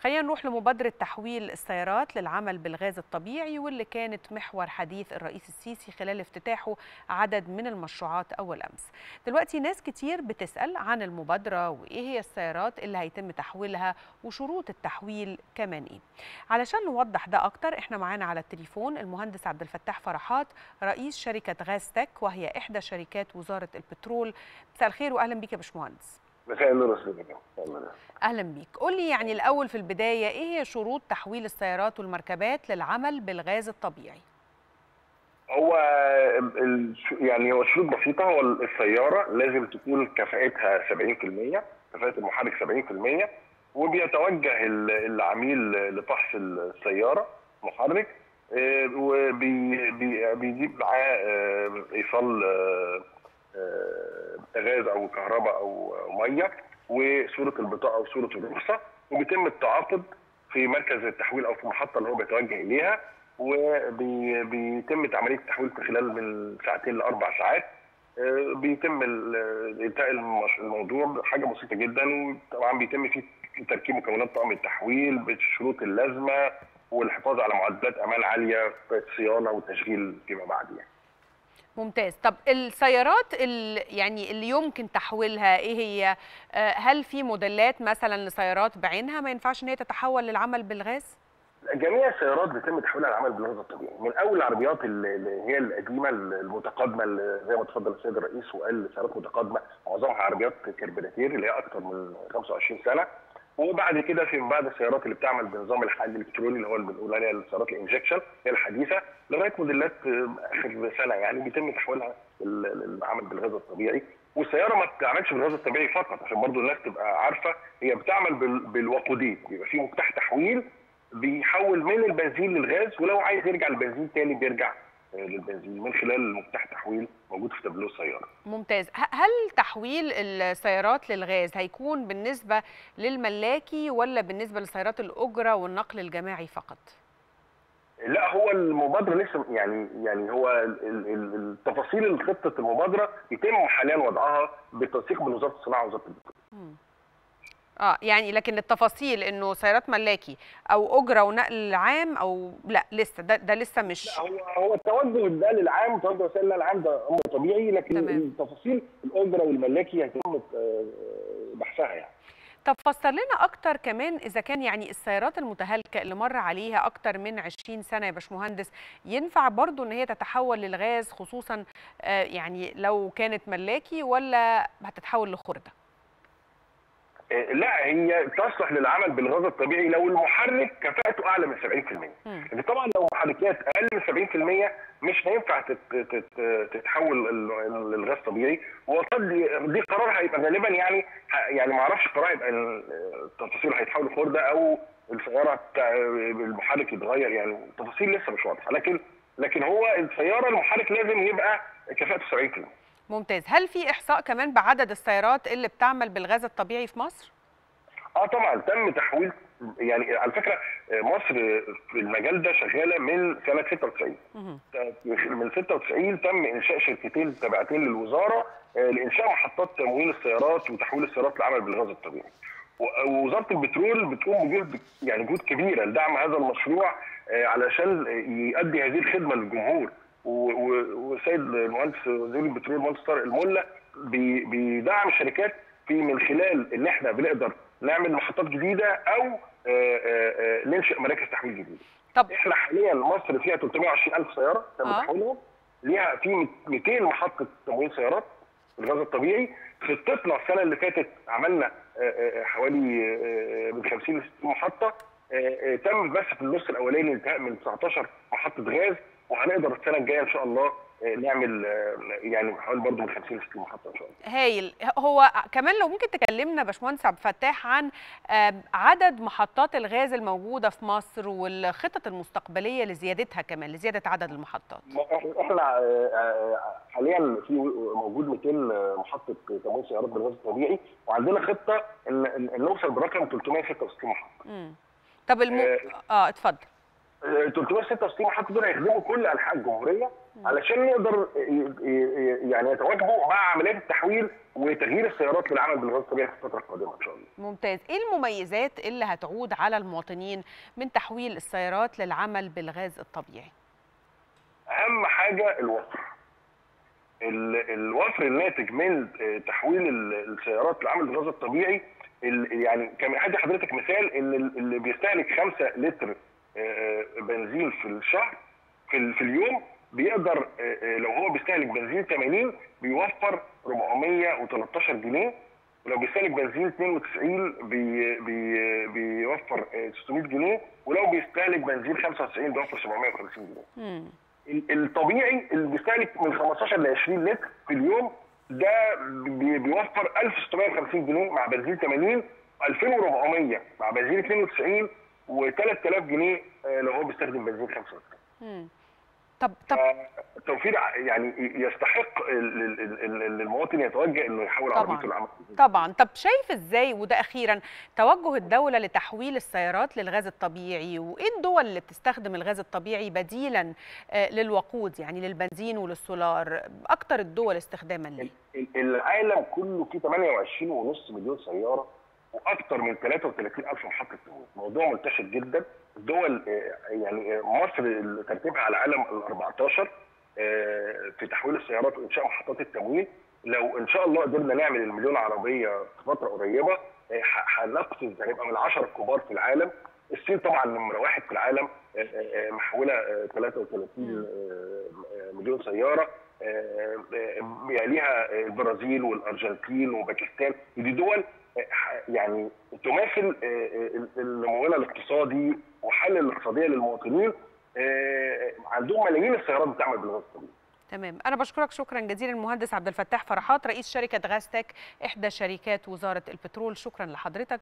خلينا نروح لمبادرة تحويل السيارات للعمل بالغاز الطبيعي واللي كانت محور حديث الرئيس السيسي خلال افتتاحه عدد من المشروعات أول أمس دلوقتي ناس كتير بتسأل عن المبادرة وإيه هي السيارات اللي هيتم تحويلها وشروط التحويل كمان إيه علشان نوضح ده أكتر إحنا معانا على التليفون المهندس عبد الفتاح فرحات رئيس شركة غازتك وهي إحدى شركات وزارة البترول مساء الخير وأهلا بيك يا باشمهندس مساء النور يا استاذ اهلا بيك قول لي يعني الاول في البدايه ايه هي شروط تحويل السيارات والمركبات للعمل بالغاز الطبيعي هو ال- يعني هو شروط بسيطه هو السياره لازم تكون كفاءتها 70% كفاءه المحرك 70% وبيتوجه ال- العميل لفحص السياره محرك وبيجيب معاه آه، ايصال آه، آه، غاز او كهرباء او أو ميه وصوره البطاقه وصوره الرخصه وبيتم التعاقد في مركز التحويل او في المحطه اللي هو بيتوجه اليها وبيتم عمليه التحويل في خلال من ساعتين لاربع ساعات آه، بيتم ال- انتهاء المش- الموضوع حاجه بسيطه جدا وطبعا بيتم فيه تركيب مكونات طقم التحويل بالشروط اللازمه والحفاظ على معدلات امان عاليه في الصيانه والتشغيل فيما بعد يعني. ممتاز طب السيارات ال- يعني اللي يمكن تحويلها ايه هي آه، هل في موديلات مثلا لسيارات بعينها ما ينفعش ان هي تتحول للعمل بالغاز جميع السيارات بيتم تحويلها للعمل بالغاز الطبيعي من اول العربيات اللي اللي هي القديمه المتقدمه اللي زي ما تفضل السيد الرئيس وقال سيارات متقدمه معظمها عربيات كربراتير اللي هي اكثر من 25 سنه وبعد كده في بعض السيارات اللي بتعمل بنظام الحل الالكتروني اللي هو اللي بنقول عليها السيارات الانجكشن هي الحديثه لغايه موديلات آه، اخر سنه يعني بيتم تحويلها لل- للعمل بالغاز الطبيعي والسياره ما بتعملش بالغاز الطبيعي فقط عشان برضو الناس تبقى عارفه هي بتعمل بال- بالوقودين بيبقى في مفتاح تحويل بيحول من البنزين للغاز ولو عايز يرجع للبنزين تاني بيرجع آه، للبنزين من خلال مفتاح تحويل موجود في تابلو السياره. ممتاز ه- هل تحويل السيارات للغاز هيكون بالنسبه للملاكي ولا بالنسبه لسيارات الاجره والنقل الجماعي فقط لا هو المبادره لسه يعني يعني هو ال- ال- ال- التفاصيل خطه المبادره يتم حاليا وضعها بالتنسيق بين وزاره الصناعه ووزاره البترول. اه يعني لكن التفاصيل انه سيارات ملاكي او اجره ونقل عام او لا لسه ده, ده لسه مش لا هو هو التوجه ده للعام توجه وسائل النقل العام ده امر طبيعي لكن تمام. التفاصيل الاجره والملاكي هيتم آه، بحثها يعني. طب فسر لنا اكتر كمان اذا كان يعني السيارات المتهالكه اللي مر عليها اكتر من 20 سنه يا باشمهندس ينفع برضو ان هي تتحول للغاز خصوصا آه، يعني لو كانت ملاكي ولا هتتحول لخرده آه، لا هي تصلح للعمل بالغاز الطبيعي لو المحرك كفاءته اعلى من 70%. مم. لكن طبعا لو محركات اقل من 70% مش هينفع تت- تت- تتحول ال- للغاز طبيعي وقد دي قرار هيبقى غالبا يعني ه- يعني ما اعرفش قرار هيبقى ال- التفاصيل هيتحول خرده او السياره بتاع المحرك يتغير يعني التفاصيل لسه مش واضحه لكن لكن هو السياره المحرك لازم يبقى كفاءته 70%. ممتاز هل في احصاء كمان بعدد السيارات اللي بتعمل بالغاز الطبيعي في مصر اه طبعا تم تحويل يعني على فكره مصر في المجال ده شغاله من سنه 96 مهم. من 96 تم انشاء شركتين تابعتين للوزاره آه، لانشاء محطات تموين السيارات وتحويل السيارات للعمل بالغاز الطبيعي. و- ووزاره البترول بتقوم بجهد يعني جهود كبيره لدعم هذا المشروع آه، علشان يؤدي هذه الخدمه للجمهور و- و- والسيد المهندس وزير البترول المهندس طارق الملا بي- بيدعم الشركات في من خلال ان احنا بنقدر نعمل محطات جديده او آه، آه، آه، ننشئ مراكز تحويل جديده. طب احنا حاليا مصر فيها 320 الف سياره تم آه. تحويلهم ليها في 200 محطه تموين سيارات بالغاز الطبيعي خطتنا السنه اللي فاتت عملنا آه، آه، حوالي آه، من 50 ل 60 محطه آه، آه، تم بس في النص الاولاني انتهاء من 19 محطه غاز وهنقدر السنه الجايه ان شاء الله آه، نعمل آه، يعني حوالي برضه من 50 ل 60 محطه ان شاء الله هايل هو كمان لو ممكن تكلمنا باشمهندس عبد الفتاح عن آم، عدد محطات الغاز الموجوده في مصر والخطط المستقبليه لزيادتها كمان لزياده عدد المحطات ما إحنا- احنا آه، آه، حاليا في موجود 200 محطه تموين سيارات بالغاز الطبيعي وعندنا خطه ان إن نوصل برقم 366 محطه. مم. طب الم... آه، اه اتفضل آه، 366 محطه دول هيخدموا كل انحاء الجمهوريه علشان نقدر ي- ي- يعني يتواكبوا مع عمليات التحويل وتغيير السيارات للعمل بالغاز الطبيعي في الفتره القادمه ان شاء الله. ممتاز ايه المميزات اللي هتعود على المواطنين من تحويل السيارات للعمل بالغاز الطبيعي اهم حاجه الوفر ال- الوفر الناتج من آه، تحويل ال- السيارات للعمل بالغاز الطبيعي ال- يعني كان ادي حضرتك مثال ان ال- اللي بيستهلك 5 لتر آه، بنزين في الشهر في, ال- في اليوم بيقدر آه، آه، لو هو بيستهلك بنزين 80 بيوفر 413 جنيه ولو بيستهلك بنزين 92 بي بي بيوفر آه، 600 جنيه ولو بيستهلك بنزين 95 بيوفر 750 جنيه مم. ال- الطبيعي اللي بيستهلك من 15 ل 20 لتر في اليوم ده بي- بيوفر 1650 جنيه مع بنزين 80 2400 مع بنزين 92 و3000 جنيه آه، لو هو بيستخدم بنزين 95 مم. طب طب توفير ع- يعني يستحق ال- ال- ال- ال- المواطن يتوجه انه يحول طبعاً. عربيته للعمل طبعا طب شايف ازاي وده اخيرا توجه الدوله لتحويل السيارات للغاز الطبيعي وايه الدول اللي بتستخدم الغاز الطبيعي بديلا آه، للوقود يعني للبنزين وللسولار اكتر الدول استخداما ليه ال- العالم كله فيه 28.5 مليون سياره واكثر من 33 الف محطه تموين موضوع منتشر جدا الدول آه، يعني آه، مصر اللي ترتيبها على العالم ال 14 آه، في تحويل السيارات وانشاء محطات التموين لو ان شاء الله قدرنا نعمل المليون عربيه في فتره قريبه آه، ح- هنقفز هنبقى من العشره الكبار في العالم الصين طبعا نمره واحد في العالم آه، آه، آه، محوله آه، 33 آه، آه، مليون سياره آه، آه، يليها البرازيل والارجنتين وباكستان دي دول آه، ح- يعني تماثل آه، آه، النمو الاقتصادي وحل الاقتصاديه للمواطنين آه، عندهم ملايين السيارات بتعمل بالغاز الطبيعي تمام انا بشكرك شكرا جزيلا المهندس عبد الفتاح فرحات رئيس شركه غاز تك احدى شركات وزاره البترول شكرا لحضرتك